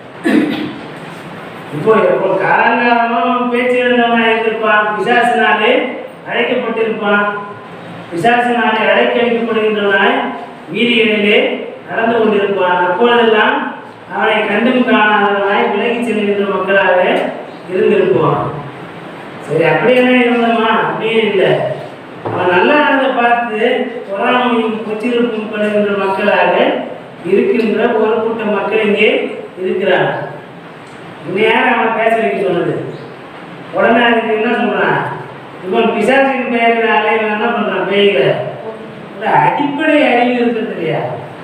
இப்போ இப்போ காலங்காலமா அவன் பேச்சு இழந்தவன் இருந்திருப்பான் பிசாசினாலே அழைக்கப்பட்டிருப்பான் பிசாசினாலே அழைக்க வைக்கப்படுகின்றவனாய் வீதிகளிலே நடந்து கொண்டிருப்பான் அப்பொழுதெல்லாம் அவனை கண்டும் காணாதவனாய் விலகி செல்கின்ற மக்களாக இருந்திருப்பான் சரி அப்படியே இருந்தோமா அப்படியே இல்லை அவன் நல்லா இருந்ததை பார்த்து பொறாமையும் கொச்சிருப்பும் படுகின்ற மக்களாக இருக்கின்ற ஒரு கூட்ட மக்கள் இங்கே இருக்கிறாங்க இந்த யார் அவனை பேச வைக்க சொன்னது உடனே அதுக்கு என்ன சொல்றான் இவன் பிசாசின் பெயரினாலே இவன் என்ன பண்றான் பேய்களை இந்த அடிப்படை அறிவு இருக்கிறது இல்லையா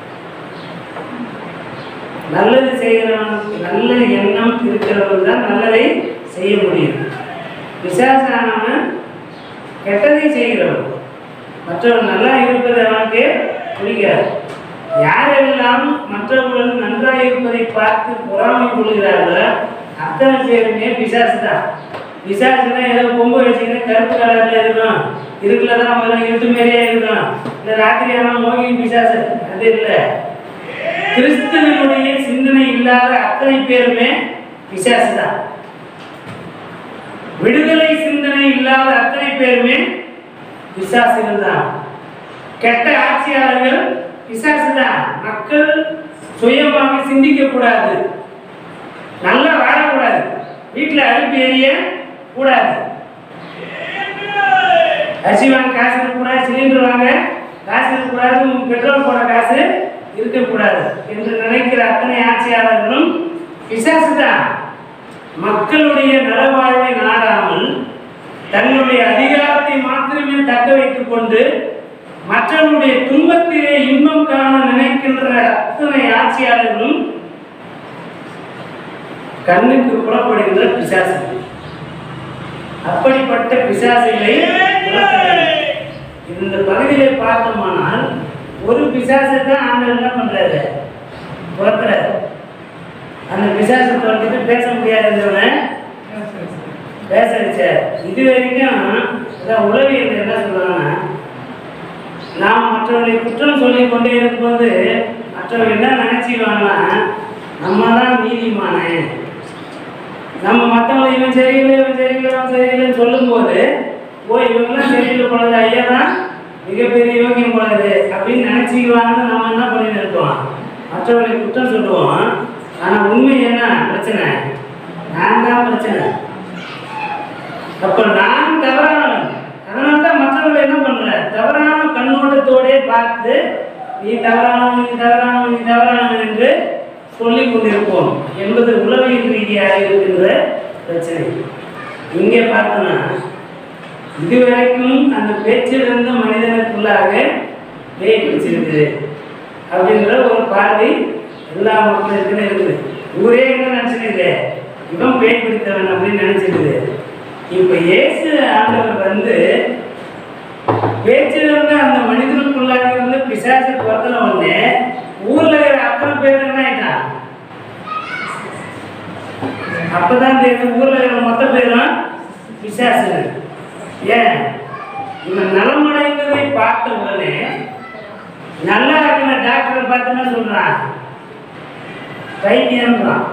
நல்லது செய்கிறவனுக்கு நல்ல எண்ணம் இருக்கிறவன் தான் நல்லதை செய்ய முடியும் பிசாசானவன் கெட்டதை செய்கிறவன் மற்றவன் நல்லா இருப்பது அவனுக்கு பிடிக்காது யாரெல்லாம் மற்றவர்கள் நன்றாக இருப்பதை பார்த்து பொறாமை கொள்கிறார்களோ அத்தனை பேருமே பிசாசு தான் பிசாசுனா ஏதோ கொம்பு வச்சுக்கிட்டு கருப்பு கலர்ல இருக்கும் இருக்குல தான் வரும் இருட்டு மாரியே இருக்கும் இந்த ராத்திரி ஆனால் மோகி பிசாசு அது இல்லை கிறிஸ்துவனுடைய சிந்தனை இல்லாத அத்தனை பேருமே பிசாசு தான் விடுதலை சிந்தனை இல்லாத அத்தனை பேருமே பிசாசுகள் தான் கெட்ட ஆட்சியாளர்கள் பிசாசு தான் மக்கள் சுயமாக சிந்திக்க கூடாது நல்லா வாழக்கூடாது வீட்டில் அடுப்பு எரிய கூடாது அரிசி வாங்க காசு இருக்கக்கூடாது சிலிண்டர் வாங்க காசு இருக்கக்கூடாது பெட்ரோல் போட காசு இருக்கக்கூடாது என்று நினைக்கிற அத்தனை ஆட்சியாளர்களும் பிசாசு தான் மக்களுடைய நலவாழ்வை நாடாமல் தன்னுடைய அதிகாரத்தை மாத்திரமே தக்க வைத்துக் கொண்டு மற்றவருடைய துன்பத்திலே இன்பம் காண நினைக்கின்ற அத்தனை ஆட்சியாளர்களும் கண்ணுக்கு புறப்படுகின்ற பிசாசு அப்படிப்பட்ட பிசாசுகளை புறக்கணி. இந்த பகுதியிலே பார்த்தோமானால் ஒரு பிசாசை தான் ஆண்டவர் என்ன பண்றாரு புறக்கிறாரு அந்த பிசாசை துரத்திட்டு பேச முடியாதுன்றவன் பேச வச்சார் இது வரைக்கும் அதான் உளவியல் என்ன சொல்றாங்கன்னா நாம் மற்றவர்களை குற்றம் சொல்லிக் கொண்டே இருக்கும்போது மற்றவர்கள் என்ன நினைச்சுக்குவாங்கன்னா நம்ம தான் நீதிமானே நம்ம மற்றவங்களை இவன் சரியில்லை இவன் சரியில்லை இவன் சரியில்லைன்னு சொல்லும்போது ஓ இவங்கெல்லாம் சரியில்லை போனது ஐயா தான் மிகப்பெரிய யோகியம் போனது அப்படின்னு நினச்சிக்குவாங்கன்னு நம்ம என்ன பண்ணிட்டு இருக்கோம் மற்றவர்களை குற்றம் சொல்லுவோம் ஆனால் உண்மை என்ன பிரச்சனை நான் தான் பிரச்சனை அப்ப நான் தவறானவன் அதனால தான் மற்றவர்கள் என்ன பண்ற தவறான கண்ணோட்டத்தோடே பார்த்து நீ தவறானவன் நீ தவறானவன் நீ தவறானவன் என்று சொல்லிக் கொண்டிருப்போம் என்பது உளவியல் ரீதியாக இருக்கின்ற பிரச்சனை இங்கே பார்த்தோன்னா இதுவரைக்கும் அந்த பேச்சிலிருந்த மனிதனுக்குள்ளாக பேய் பிடிச்சிருக்குது அப்படின்ற ஒரு பார்வை எல்லா மக்களுக்கும் இருக்குது ஊரே என்ன நினச்சிருக்குது இவன் பேய் பிடித்தவன் அப்படின்னு நினச்சிருக்குது இப்போ இயேசு ஆண்டவர் வந்து பேச்சிலிருந்த அந்த மனிதனுக்குள்ளாக இருந்து பிசாசு துரத்தின உடனே ஊர்ல இருக்கிற அத்தனை பேர் என்ன ஆயிட்டான் அப்பதான் தெரியும் ஊர்ல இருக்கிற மொத்த பேரும் பிசாசு ஏன் இவன் நலமடைந்ததை பார்த்த உடனே நல்லா இருக்கிற டாக்டரை பார்த்து என்ன சொல்றான் பைத்தியம்ன்றான்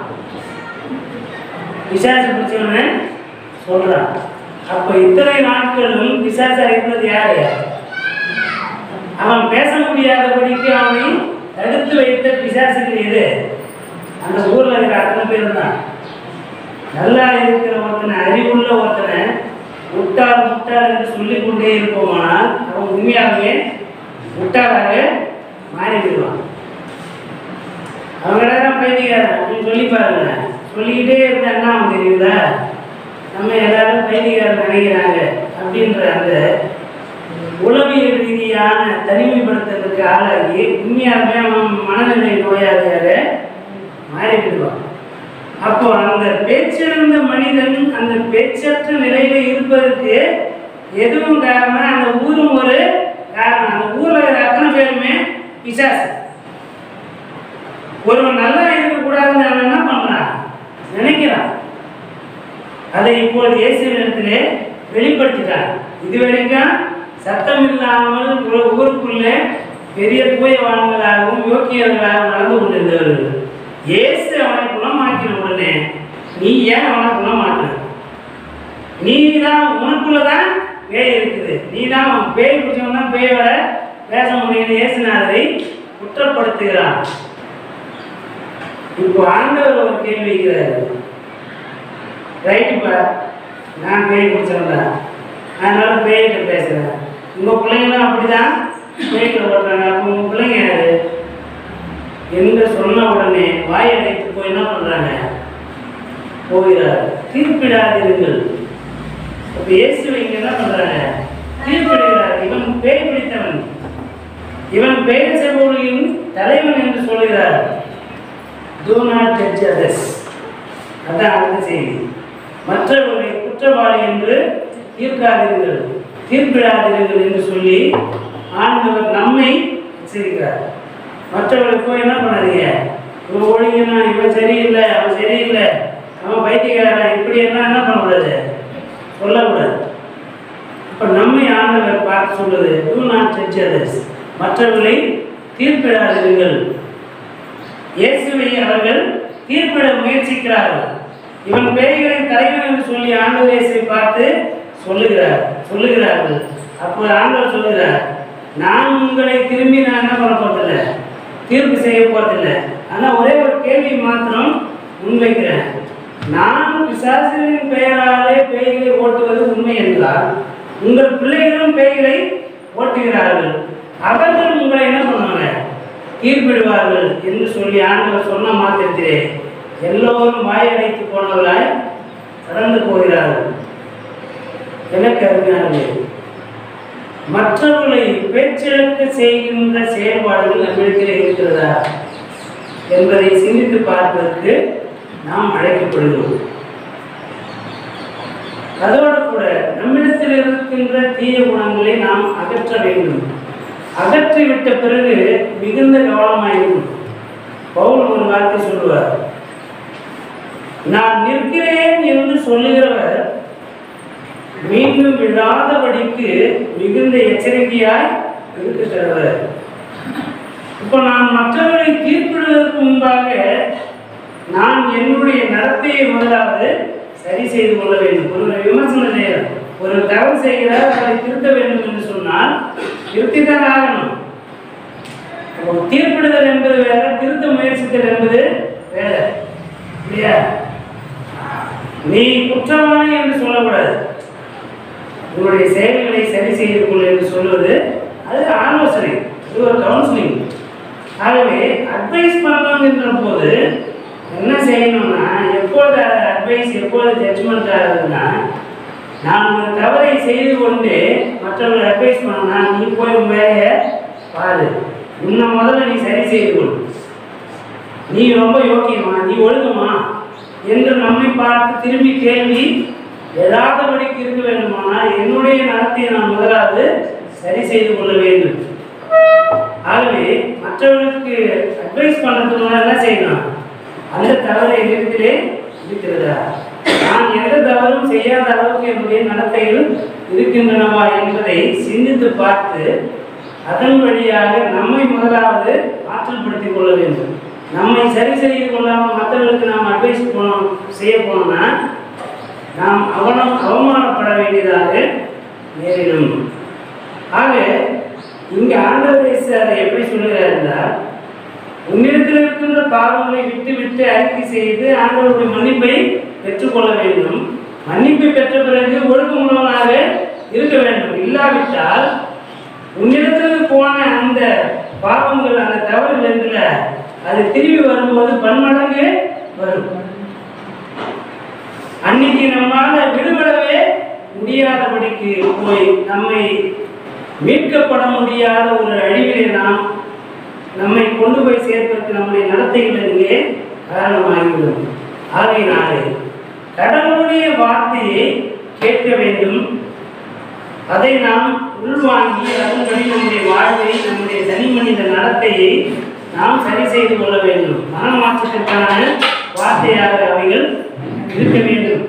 பிசாசு பிடிச்சவன சொல்றான் அப்ப இத்தனை நாட்களும் பிசாசா இருந்தது யாரு அவன் பேச முடியாதபடிக்கு அவனை தடுத்து வைத்த பிசாசுகள் எது அந்த ஊர்ல இருக்கிற அத்தனை பேரும் தான் நல்லா இருக்கிற ஒருத்தனை அறிவுள்ள ஒருத்தனை முட்டாள் முட்டாள் என்று சொல்லிக் கொண்டே இருப்போமானால் அவன் உண்மையாகவே முட்டாளாக மாறிவிடுவான் அவங்க தான் பைத்தியக்காரன் அப்படின்னு சொல்லி பாருங்க சொல்லிக்கிட்டே இருந்தா என்ன ஆகும் தெரியுதா நம்ம எல்லாரும் பைத்தியக்காரன் நினைக்கிறாங்க அப்படின்ற அந்த உளவியல் ரீதியான தனிமைப்படுத்துறதுக்கு ஆளாகி உண்மையாலுமே அவன் மனநிலை நோயாளியாக மாறிவிடுவான் அப்போ அந்த பேச்சிழந்த மனிதன் அந்த பேச்சற்ற நிலையில இருப்பதற்கு எதுவும் காரணம் அந்த ஊரும் ஒரு காரணம் அந்த ஊர்ல இருக்கிற அத்தனை பேருமே பிசாசு ஒருவன் நல்லா இருக்கக்கூடாதுன்னு அவன் என்ன பண்றான் நினைக்கிறான் அதை இப்போது இயேசுவிடத்திலே வெளிப்படுத்திட்டான் இதுவரைக்கும் சத்தம் இல்லாமல் ஒரு ஊருக்குள்ளே பெரிய தூயவான்களாகவும் யோக்கியர்களாகவும் நடந்து கொண்டிருந்தவர்கள் இயேசு அவனை குணமாக்கின உடனே நீ ஏன் அவனை குணமாக்குற நீ தான் உனக்குள்ளதான் பேய் இருக்குது நீ தான் பேய் பிடிச்சவன் தான் பேயோட பேச முடியும் இயேசுநாதரை குற்றப்படுத்துகிறான் இப்போ ஆண்டவர் ஒரு கேள்வி வைக்கிறாரு ரைட்டுப்பா நான் பேய் பிடிச்சவன்டா அதனால பேய்கிட்ட பேசுகிறேன் உங்கள் பிள்ளைங்களும் அப்படிதான் பேய்கிட்ட ஓட்டுறாங்க அப்போ உங்கள் பிள்ளைங்க யாரு என்று சொன்ன உடனே வாய் அடைத்து போய் என்ன பண்ணுறாங்க போகிறார் தீர்ப்பிடாதீர்கள் அப்போ இயேசு இங்க என்ன பண்ணுறாங்க தீர்ப்பிடுகிறார் இவன் பேய் பிடித்தவன் இவன் பெயர் செல்வர்களின் தலைவன் என்று சொல்கிறார் do not judge others அதான் அடுத்த செய்தி மற்றவர்களை குற்றவாளி என்று தீர்க்காதீர்கள் தீர்ப்பிடாதீர்கள் என்று சொல்லி ஆண்டவர் நம்மை எச்சரிக்கிறார் மற்றவர்களுக்கு என்ன பண்ணாதீங்க இவன் ஒழுங்கினா இவன் சரியில்லை அவன் சரியில்லை அவன் பைத்தியக்காரன் இப்படி என்ன என்ன பண்ணக்கூடாது சொல்லக்கூடாது இப்போ நம்மை ஆண்டவர் பார்த்து சொல்லுது டூ நாட் ஜட்ஜ் others மற்றவர்களை தீர்ப்பிடாதீர்கள் இயேசுவை அவர்கள் தீர்ப்பிட முயற்சிக்கிறார்கள் இவன் பேய்களின் தலைவன் என்று சொல்லி ஆண்டவர் இயேசுவை பார்த்து சொல்லுகிறார் சொல்லுகிறார்கள் அப்போ ஆண்டவர் சொல்லுகிறார் நான் உங்களை திரும்பி நான் என்ன பண்ண போறதில்லை தீர்ப்பு செய்ய போறதில்லை ஆனால் ஒரே ஒரு கேள்வி மாத்திரம் முன்வைக்கிறேன் நான் பிசாசுகளின் பெயராலே பேய்களை ஓட்டுவது உண்மை என்றால் உங்கள் பிள்ளைகளும் பேய்களை ஓட்டுகிறார்கள் அவர்கள் உங்களை என்ன பண்ணுவாங்க தீர்ப்பிடுவார்கள் என்று சொல்லி ஆண்டவர் சொன்ன மாத்திரத்திலே எல்லோரும் வாயடைத்து போனவர்களாய் கடந்து போகிறார்கள் எனக்கு அருமையானது மற்றவர்களை பேச்சிழக்க செய்கின்ற செயல்பாடுகள் நம்மிடத்தில் இருக்கிறதா என்பதை சிந்தித்து பார்ப்பதற்கு நாம் அழைக்கப்படுகிறோம் அதோடு கூட நம்மிடத்தில் இருக்கின்ற தீய குணங்களை நாம் அகற்ற வேண்டும் அகற்றிவிட்ட பிறகு மிகுந்த கவனமாயிருக்கும் பவுல் ஒரு வார்த்தை சொல்லுவார் நான் நிற்கிறேன் என்று சொல்லுகிறவர் மீண்டும் விழாதபடிக்கு மிகுந்த எச்சரிக்கையாய் இருக்கிறவர் இப்போ நான் மற்றவர்களை தீர்ப்பிடுவதற்கு முன்பாக நான் என்னுடைய நடத்தையை முதலாவது சரி செய்து கொள்ள வேண்டும் ஒரு விமர்சனம் செய்யலாம் ஒரு தவறு செய்கிறார் அதை திருத்த வேண்டும் என்று சொன்னால் திருத்தித்தான் ஆகணும் அப்போ தீர்ப்பிடுதல் என்பது வேற திருத்த முயற்சித்தல் என்பது வேற இல்லையா நீ குற்றவாளி என்று சொல்லக்கூடாது உங்களுடைய செயல்களை சரி செய்து கொள் என்று சொல்வது அது ஆலோசனை இது ஒரு கவுன்சிலிங் ஆகவே அட்வைஸ் பண்ணணுங்கிற போது என்ன செய்யணும்னா எப்போது அட்வைஸ் எப்போது ஜட்ஜ்மெண்ட் ஆகுதுன்னா நான் ஒரு தவறை செய்து கொண்டு மற்றவங்களை அட்வைஸ் பண்ணனா நீ போய் உன் வேலையை பாரு உன்னை முதல்ல நீ சரி செய்து கொள் நீ ரொம்ப யோக்கியமா நீ ஒழுங்குமா என்று நம்மை பார்த்து திரும்பி கேள்வி எதாதபடிக்கு இருக்க வேண்டுமானால் என்னுடைய நடத்தையை நான் முதலாவது சரி செய்து கொள்ள வேண்டும் ஆகவே மற்றவர்களுக்கு அட்வைஸ் பண்ணுறதுக்கு முன்னாடி என்ன செய்யணும் அந்த தவறு என்னிடத்திலே இருக்கிறதா நான் எந்த தவறும் செய்யாத அளவுக்கு என்னுடைய நடத்தைகள் இருக்கின்றனவா என்பதை சிந்தித்து பார்த்து அதன் வழியாக நம்மை முதலாவது ஆற்றல்படுத்திக் கொள்ள வேண்டும் நம்மை சரி செய்து கொள்ளாமல் மற்றவர்களுக்கு நாம் அட்வைஸ் போனோம் செய்ய போனோம்னா நாம் அவனம் அவமானப்பட வேண்டியதாக நேரிடும் ஆக இங்கே ஆண்டவர் இயேசு அதை எப்படி சொல்லுகிறார் என்றால் உன்னிடத்தில் இருக்கின்ற பாவங்களை விட்டு விட்டு அறிக்கை செய்து ஆண்டவருடைய மன்னிப்பை பெற்றுக்கொள்ள வேண்டும் மன்னிப்பை பெற்ற பிறகு ஒழுக்கமுள்ளவனாக இருக்க வேண்டும் இல்லாவிட்டால் உன்னிடத்திலிருந்து போன அந்த பாவங்கள் அந்த தவறுகள் இருக்குல்ல அது திரும்பி வரும்போது பன்மடங்கு வரும் அன்னைக்கு நம்மால விடுபடவே முடியாதபடிக்கு போய் நம்மை மீட்கப்பட முடியாத ஒரு அழிவிலே நாம் நம்மை கொண்டு போய் சேர்ப்பதற்கு நம்முடைய நடத்தைகளிலே காரணமாகிவிடும் ஆகையினாலே கடவுளுடைய வார்த்தையை கேட்க வேண்டும் அதை நாம் உள்வாங்கி அதன்படி நம்முடைய வாழ்வை நம்முடைய தனி மனித நடத்தையை நாம் சரி செய்து கொள்ள வேண்டும் மனமாற்றத்திற்கான வார்த்தையாக அவைகள் இருக்க வேண்டும்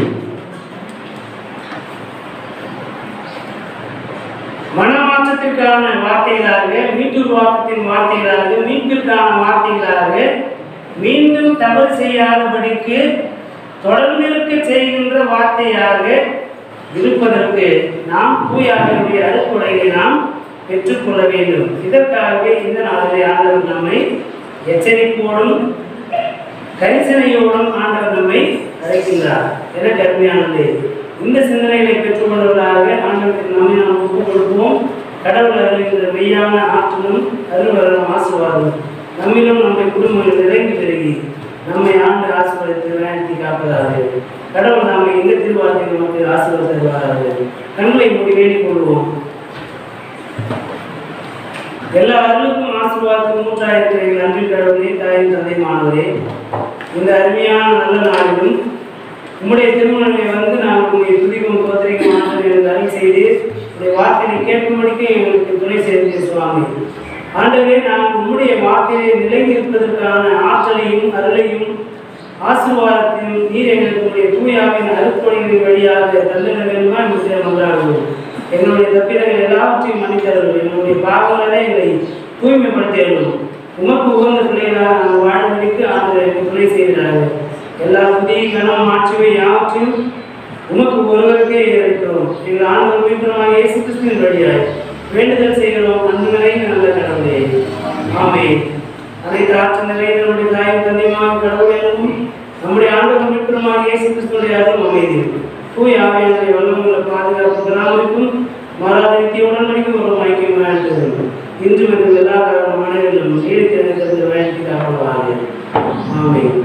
மனமாற்றத்திற்கான வார்த்தைகளாக மீட்டுருவாக்கத்தின் வார்த்தைகளாக மீட்பிற்கான வார்த்தைகளாக மீண்டும் தவறு செய்யாதபடிக்கு தொடர்ந்து இருக்க செய்கின்ற வார்த்தையாக இருப்பதற்கு நாம் தூயாவினுடைய அறுப்புடையை நாம் பெற்றுக்கொள்ள வேண்டும் இதற்காகவே இந்த நாளிலே ஆண்டவர் நம்மை எச்சரிப்போடும் கரிசனையோடும் ஆண்டவர் நம்மை அழைக்கின்றார் என கருமையானது இந்த சிந்தனைகளை பெற்றுக்கொள்வதாக ஆண்டவருக்கு நம்மை நாம் ஒப்புக் கொடுப்போம் கடவுள் அருள்கின்ற மெய்யான ஆற்றலும் அருள்வரும் ஆசீர்வாதம் நம்மிலும் நம்முடைய குடும்பங்கள் நிறைந்து பெருகி நம்மை ஆண்டு ஆசீர்வதித்து வேண்டி காப்பதாக கடவுள் நாம இந்த திருவார்த்தை நமக்கு ஆசீர்வாதம் தருவாராக கண்களை மூடி வேண்டிக் கொள்வோம் எல்லா அருளுக்கும் ஆசீர்வாதத்துக்கும் மூன்றாயிரத்தி நன்றி கடவுளே தாயின் தந்தை மாணவரே இந்த அருமையான நல்ல நாளிலும் உம்முடைய திருமணங்களை வந்து நான் உங்களுடைய துதிக்கும் கோத்திரிக்கும் ஆண்டவர் எனக்கு அருள் செய்து உடைய வார்த்தையை கேட்கும்படிக்கு எங்களுக்கு துணை செய்து சுவாமி ஆண்டவரே நான் உம்முடைய வார்த்தையை நிலைநிற்பதற்கான ஆற்றலையும் அருளையும் ஆசீர்வாதத்தையும் நீர் எங்களுக்கு உடைய தூயாவின் அருட்கொடைகளின் வழியாக தந்திர வேண்டுமா என்று நன்றாகும் எங்களுடைய தப்பிதங்கள் எல்லாவற்றையும் மன்னித்தருள் எங்களுடைய பாவங்களே எங்களை தூய்மைப்படுத்தியருள் உமக்கு உகந்த பிள்ளைகளாக நாங்கள் வாழ்வதற்கு ஆண்டு எனக்கு துணை செய்கிறார்கள் எல்லா புதிய கனம் மாற்றுவை யாவற்றையும் உமக்கு ஒருவருக்கே இருக்கிறோம் எங்கள் ஆண்டு மீட்டமாக இயேசு கிறிஸ்துவின் வழியாய் வேண்டுதல் செய்கிறோம் அன்பு நிறைந்த நல்ல கடவுளே ஆமே அனைத்து ஆற்று நிறைந்த நம்முடைய தாயும் தந்தையுமாக கடவுளையும் நம்முடைய ஆண்டு மீட்டமாக இயேசு கிறிஸ்துடைய அருள் அமைதி தூய் ஆவியானுடைய வல்லமுள்ள பாதுகாப்பு பராமரிப்பும் மாறாத நித்திய உடன்படிக்கும் ஒரு மயக்கம் வேண்டும் இன்று வந்து எல்லா காரணமான நீடித்து வாழ்க்கை ஆமே